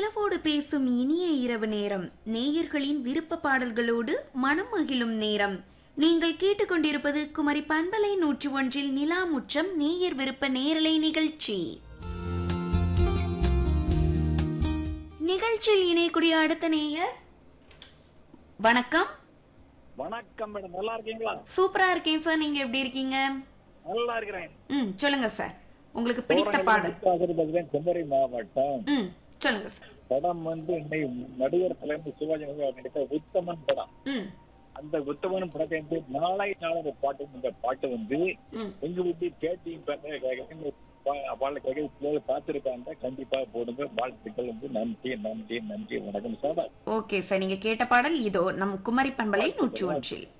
நிலவோடு பேசும் இனிய இரவு நேரம் நேயர்களின் விருப்ப பாடல்களோடு மனம் மகிழும் நேரம் நீங்கள் கேட்டுக்கொண்டிருப்பது குமரி பண்பலை நூற்றி ஒன்றில் நிலா முற்றம் நேயர் விருப்ப நேரலை நிகழ்ச்சி நிகழ்ச்சியில் இணையக்கூடிய அடுத்த நேயர் வணக்கம் வணக்கம் மேடம் நல்லா இருக்கீங்களா சூப்பரா இருக்கேன் சார் நீங்க எப்படி இருக்கீங்க நல்லா இருக்கிறேன் ம் சொல்லுங்க சார் உங்களுக்கு பிடித்த பாடல் பார்த்தீங்கன்னா குமரி மாவட்டம் ம் சொல்லுங்க சார் படம் வந்து இன்னைக்கு நடிகர் தலைமை சிவாஜி கணேசன் நடித்த உத்தமன் படம் ம் அந்த உத்தமன் படத்தை வந்து நாளை நாளை பாட்டு இந்த பாட்டு வந்து ம் எங்க வீட்டு கேட்டியும் கேட்க பாடல கேட்க பிள்ளைகள் பார்த்துருக்காங்க கண்டிப்பா போடுங்க வாழ்த்துக்கள் வந்து நன்றி நன்றி நன்றி வணக்கம் சார் ஓகே சார் நீங்க கேட்ட பாடல் இதோ நம் குமரி பண்பலை நூற்றி ஒன்றில்